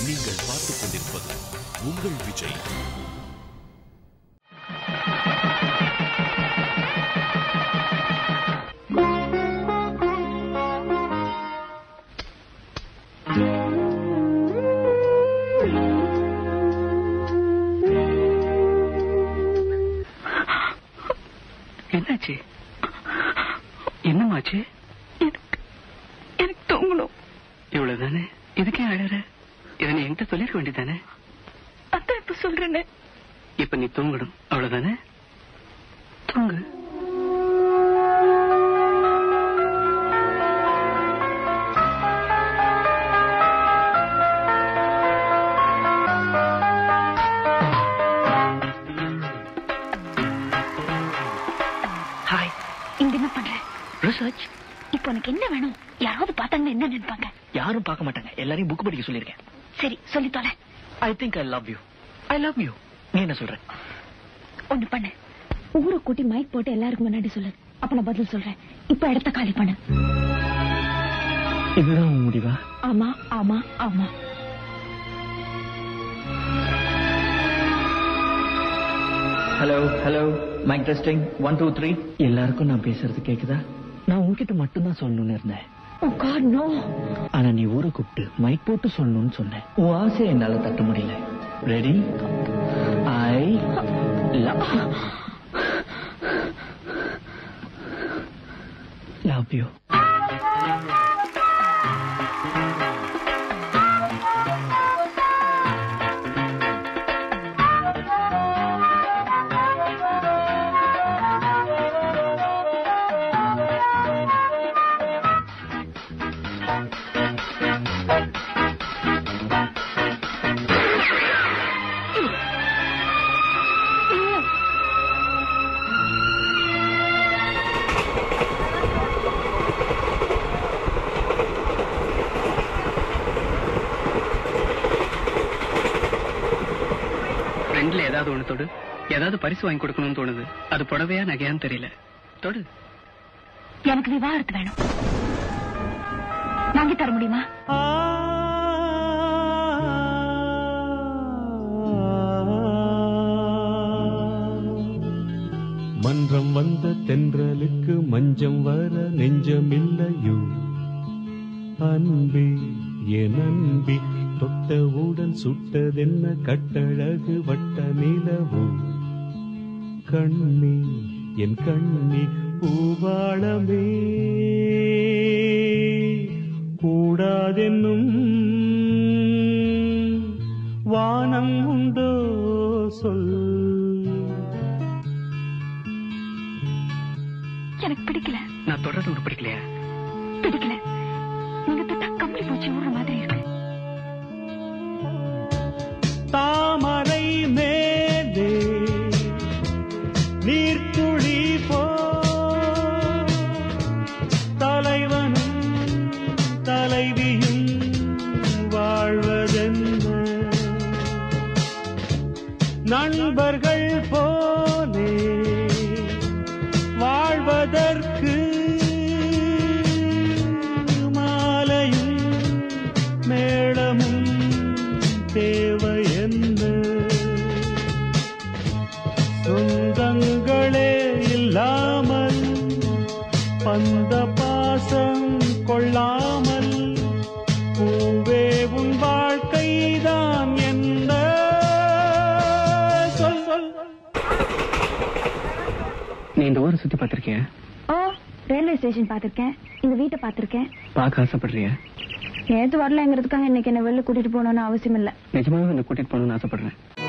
நீங்கள் பார்த்துக் கொண்டிருப்பது உங்கள் விஜய் என்னாச்சு என்னமாச்சு எனக்கு எனக்கு தூங்கணும் இவ்வளவுதானே இதுக்கே அழற இதை நீ என்கிட்ட சொல்லிருக்க வேண்டியதானே அதான் இப்ப சொல்றேனே இப்ப நீ தூங்கணும் அவ்வளவுதானே தூங்கு ஹாய் இங்க என்ன பண்ற ரிசர்ச் இப்போ உனக்கு என்ன வேணும் யாராவது பார்த்தாங்கன்னா என்ன நினைப்பாங்க யாரும் பார்க்க மாட்டாங்க எல்லாரையும் புக் படிக்க சொல்லியிருக்கேன் சரி சொல்லி தொலை I think I love you I love you நீ என்ன சொல்ற ஒண்ணு பண்ணு ஊரை கூட்டி மைக் போட்டு எல்லாருக்கும் முன்னாடி சொல்லு அப்ப நான் பதில் சொல்றேன் இப்ப இடத்த காலி பண்ணு இதுதான் உன் முடிவா ஆமா ஆமா ஆமா hello hello mic testing one two three எல்லாருக்கும் நான் பேசுறது கேக்குதா நான் உன்கிட்ட மட்டும்தான் சொல்லணும்னு இருந்தேன் ஓ காட் நோ ஆனா நீ ஊரை கூப்பிட்டு மைக் போட்டு சொல்லணும்னு சொன்னேன் உன் ஆசையை என்னால தட்ட முடியல ready I love love you ரெண்டுல ஏதாவது ஒண்ணு தொடு ஏதாவது பரிசு வாங்கி கொடுக்கணும்னு தோணுது அது புடவையா நகையான்னு தெரியல தொடு எனக்கு விவாகரத்து வேணும் வாங்கி தர முடியுமா மன்றம் வந்த தென்றலுக்கு மஞ்சம் வர நெஞ்சமில்லையோ அன்பே என் அன்பி தொட்டவுடன் சுட்டதென்ன கட்டழகு வட்ட நிலவோ கண்ணி என் கண்ணி பூவாளமே கூடாதென்னும் வானம் உண்டோ சொல் எனக்கு பிடிக்கல நான் தொடர்ந்து உனக்கு பிடிக்கலையா பிடிக்கல நீங்க தொட்டா கம்பளி பூச்சி ஊற மாதிரி இருக்கு தாமரை மேலே நீர்த்துளி போ தலைவனும் தலைவியும் வாழ்வதென்ன நண்பர்கள் போலே வாழ்வதற்கு மாலையும் மேளமும் தேவை என்ன சொந்தங்களே இல்லாமல் பந்த பாசம் கொள்ளாமல் பூவே உன் வாழ்க்கைதான் என்ன சொல் சொல் நீ இந்த ஊரை சுத்தி பார்த்திருக்கியா ஓ ரயில்வே ஸ்டேஷன் பாத்திருக்கேன் இந்த வீட்டை பாத்திருக்கேன் பார்க்க ஆசைப்படுறியா நேத்து வரலங்கிறதுக்காக இன்னைக்கு என்ன வெளில கூட்டிட்டு போகணும்னு அவசியம் இல்ல நிஜமாவே உன்னை கூட்டிட்டு போகணும்னு ஆசைப்படுறேன்